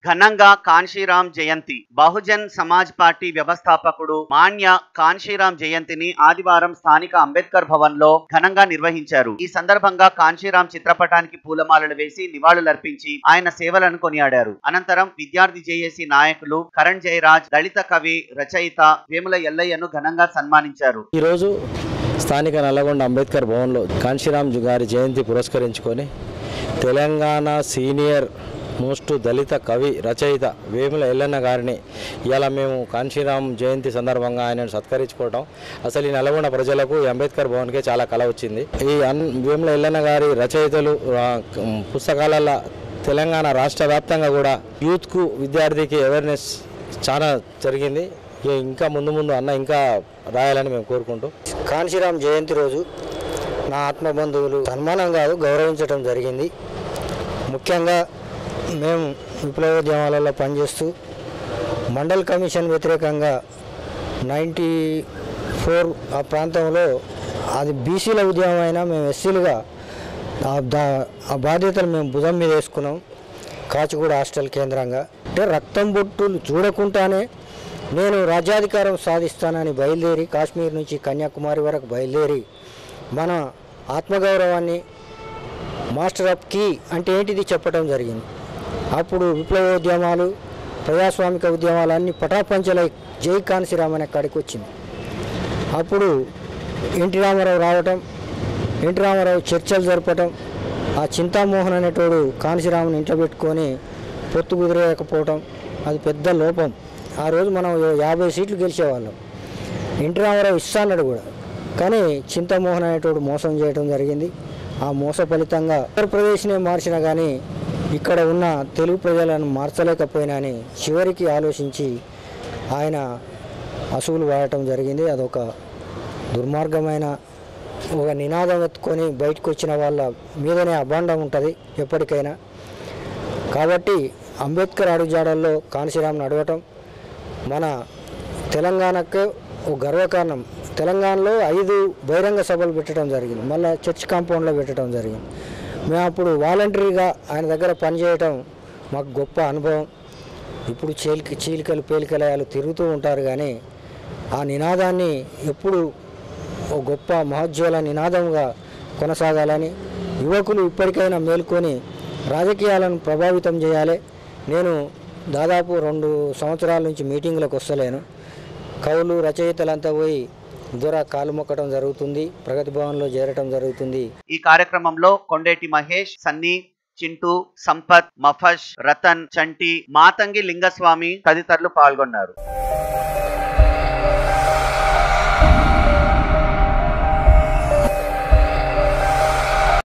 ఘనంగా కాన్షీరాం జయంతి బహుజన్ సమాజ్ పార్టీ వ్యవస్థాపకుడు మాన్య కాన్షీరాం జయంతిని ఆదివారం స్థానిక అంబేద్కర్ భవన్ లో ఘనంగా నిర్వహించారు ఈ సందర్భంగా కాన్షీరాం చిత్రపటానికి పూలమాలలు వేసి నివాళులర్పించి ఆయన సేవలను కొనియాడారు అనంతరం విద్యార్థి జేఏసీ నాయకులు కరణ్ జయరాజ్ దళిత కవి రచయిత వేముల ఎల్లయ్యను ఘనంగా సన్మానించారు ఈరోజు స్థానిక నల్లగొండ అంబేద్కర్ భవన్లో కాంశీరామ్ గారి జయంతి పురస్కరించుకొని తెలంగాణ సీనియర్ మోస్ట్ దళిత కవి రచయిత వేముల ఎల్లన్న గారిని ఇలా మేము కాంశీరామ్ జయంతి సందర్భంగా ఆయనను సత్కరించుకోవటం అసలు ఈ నల్గొండ ప్రజలకు ఈ అంబేద్కర్ భవన్కే చాలా కళ వచ్చింది ఈ అన్ వేముల ఎల్లన్న గారి రచయితలు ఆ, పుస్తకాలలో తెలంగాణ రాష్ట్ర వ్యాప్తంగా కూడా యూత్కు విద్యార్థికి అవేర్నెస్ చాలా జరిగింది ఇక ఇంకా ముందు ముందు అన్న ఇంకా రాయాలని మేము కోరుకుంటూ కాంశీరామ్ జయంతి రోజు నా ఆత్మ బంధువులు సన్మానం కాదు గౌరవించడం జరిగింది ముఖ్యంగా మేము విప్లవోద్యమాలలో పనిచేస్తూ మండల్ కమిషన్ వ్యతిరేకంగా నైంటీ ఫోర్ ఆ ప్రాంతంలో అది బీసీల ఉద్యమం అయినా మేము ఎస్సీలుగా ఆ దా- ఆ బాధ్యతలు మేము భుజం మీద వేసుకున్నాం కాచిగూడ హాస్టల్ కేంద్రంగా అంటే రక్తం బొట్టులు చూడకుండానే నేను రాజ్యాధికారం సాధిస్తానని బయలుదేరి కాశ్మీర్ నుంచి కన్యాకుమారి వరకు బయలుదేరి మన ఆత్మగౌరవాన్ని మాస్టర్ ఆఫ్ కీ అంటే ఏంటిది చెప్పడం జరిగింది అప్పుడు విప్లవోద్యమాలు ప్రజాస్వామిక ఉద్యమాలన్నీ పటాపంచలై జై కాన్సీరామ్ అనే కాడికి వచ్చింది అప్పుడు ఎన్టీ రామారావు రావటం ఎన్టీ రామారావు చర్చలు జరపటం ఆ చింతామోహన్ అనేటోడు కాన్సీరాముని ఇంట్లో పెట్టుకొని పొత్తు కుదిరేయకపోవటం అది పెద్ద లోపం ఆ రోజు మనం యాభై సీట్లు గెలిచేవాళ్ళం ఎన్టీ రామారావు ఇస్తా అన్నాడు కూడా కానీ చింతామోహన్ అనేటోడు మోసం చేయడం జరిగింది ఆ మోస ఫలితంగా ఆంధ్రప్రదేశ్నే మార్చినా కానీ ఇక్కడ ఉన్న తెలుగు ప్రజలను మార్చలేకపోయినా అని చివరికి ఆలోచించి ఆయన అసువులు వాడటం జరిగింది అదొక దుర్మార్గమైన ఒక నినాదం ఎత్తుకొని బయటకు వచ్చిన వాళ్ళ మీదనే అభాండం ఉంటుంది ఎప్పటికైనా కాబట్టి అంబేద్కర్ అడుగుజాడల్లో కాన్సీరామ్ నడవటం మన తెలంగాణకు ఒక గర్వకారణం తెలంగాణలో ఐదు బహిరంగ సభలు పెట్టడం జరిగింది మళ్ళీ చర్చ్ కాంపౌండ్లో పెట్టడం జరిగింది మేము అప్పుడు వాలంటరీగా ఆయన దగ్గర పనిచేయటం మాకు గొప్ప అనుభవం ఇప్పుడు చీలిక చీలికలు పేలికలయాలు తిరుగుతూ ఉంటారు కానీ ఆ నినాదాన్ని ఎప్పుడు ఓ గొప్ప మహోజ్వల నినాదంగా కొనసాగాలని యువకులు ఇప్పటికైనా మేల్కొని రాజకీయాలను ప్రభావితం చేయాలి నేను దాదాపు రెండు సంవత్సరాల నుంచి మీటింగ్లకు వస్తలేను కవులు రచయితలంతా పోయి దూర కాలు మొక్కడం జరుగుతుంది ప్రగతి భవన్లో చేరటం జరుగుతుంది ఈ కార్యక్రమంలో కొండేటి మహేష్ సన్నీ చింటూ సంపత్ మఫష్ రతన్ చంటి మాతంగి లింగస్వామి తదితరులు పాల్గొన్నారు